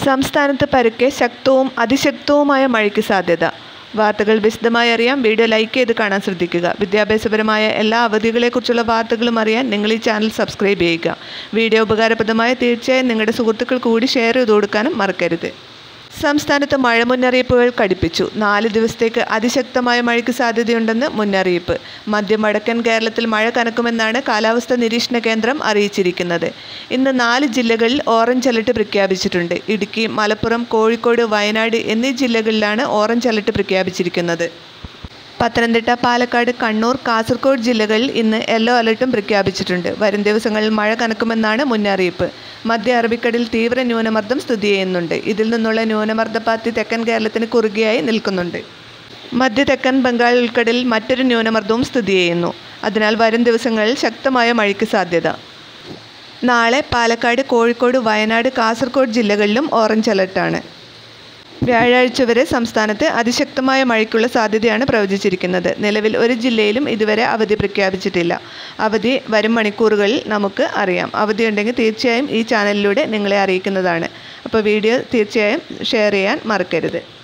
സംസ്ഥാനത്ത് പരുക്കെ ശക്തവും അതിശക്തവുമായ മഴയ്ക്ക് സാധ്യത വാർത്തകൾ വിശദമായി അറിയാൻ വീഡിയോ ലൈക്ക് ചെയ്ത് കാണാൻ ശ്രദ്ധിക്കുക വിദ്യാഭ്യാസപരമായ എല്ലാ അവധികളെക്കുറിച്ചുള്ള വാർത്തകളും അറിയാൻ നിങ്ങൾ ഈ ചാനൽ സബ്സ്ക്രൈബ് ചെയ്യുക വീഡിയോ ഉപകാരപ്രദമായ തീർച്ചയായും നിങ്ങളുടെ സുഹൃത്തുക്കൾക്ക് കൂടി ഷെയർ ചെയ്ത് കൊടുക്കാനും മറക്കരുത് സംസ്ഥാനത്ത് മഴ മുന്നറിയിപ്പുകൾ കടുപ്പിച്ചു നാല് ദിവസത്തേക്ക് അതിശക്തമായ മഴയ്ക്ക് സാധ്യതയുണ്ടെന്ന് മുന്നറിയിപ്പ് മധ്യ വടക്കൻ കേരളത്തിൽ മഴ കനക്കുമെന്നാണ് കാലാവസ്ഥാ നിരീക്ഷണ കേന്ദ്രം അറിയിച്ചിരിക്കുന്നത് ഇന്ന് നാല് ജില്ലകളിൽ ഓറഞ്ച് അലർട്ട് പ്രഖ്യാപിച്ചിട്ടുണ്ട് ഇടുക്കി മലപ്പുറം കോഴിക്കോട് വയനാട് എന്നീ ജില്ലകളിലാണ് ഓറഞ്ച് അലർട്ട് പ്രഖ്യാപിച്ചിരിക്കുന്നത് പത്തനംതിട്ട പാലക്കാട് കണ്ണൂർ കാസർഗോഡ് ജില്ലകളിൽ ഇന്ന് യെല്ലോ അലർട്ടും പ്രഖ്യാപിച്ചിട്ടുണ്ട് വരും ദിവസങ്ങളിൽ മഴ കനക്കുമെന്നാണ് മുന്നറിയിപ്പ് മധ്യ അറബിക്കടലിൽ തീവ്ര ന്യൂനമർദ്ദം സ്ഥിതി ചെയ്യുന്നുണ്ട് ഇതിൽ നിന്നുള്ള ന്യൂനമർദ്ദപാത്തി തെക്കൻ കേരളത്തിന് കുറുകെയായി നിൽക്കുന്നുണ്ട് മധ്യ തെക്കൻ ബംഗാൾ ഉൾക്കടലിൽ മറ്റൊരു ന്യൂനമർദ്ദവും സ്ഥിതി ചെയ്യുന്നു അതിനാൽ വരും ദിവസങ്ങളിൽ ശക്തമായ മഴയ്ക്ക് സാധ്യത നാളെ പാലക്കാട് കോഴിക്കോട് വയനാട് കാസർഗോഡ് ജില്ലകളിലും ഓറഞ്ച് അലർട്ടാണ് വ്യാഴാഴ്ച വരെ സംസ്ഥാനത്ത് അതിശക്തമായ മഴയ്ക്കുള്ള സാധ്യതയാണ് പ്രവചിച്ചിരിക്കുന്നത് നിലവിൽ ഒരു ജില്ലയിലും ഇതുവരെ അവധി പ്രഖ്യാപിച്ചിട്ടില്ല അവധി വരും മണിക്കൂറുകളിൽ നമുക്ക് അറിയാം അവധി ഉണ്ടെങ്കിൽ തീർച്ചയായും ഈ ചാനലിലൂടെ നിങ്ങളെ അറിയിക്കുന്നതാണ് അപ്പോൾ വീഡിയോ തീർച്ചയായും ഷെയർ ചെയ്യാൻ മറക്കരുത്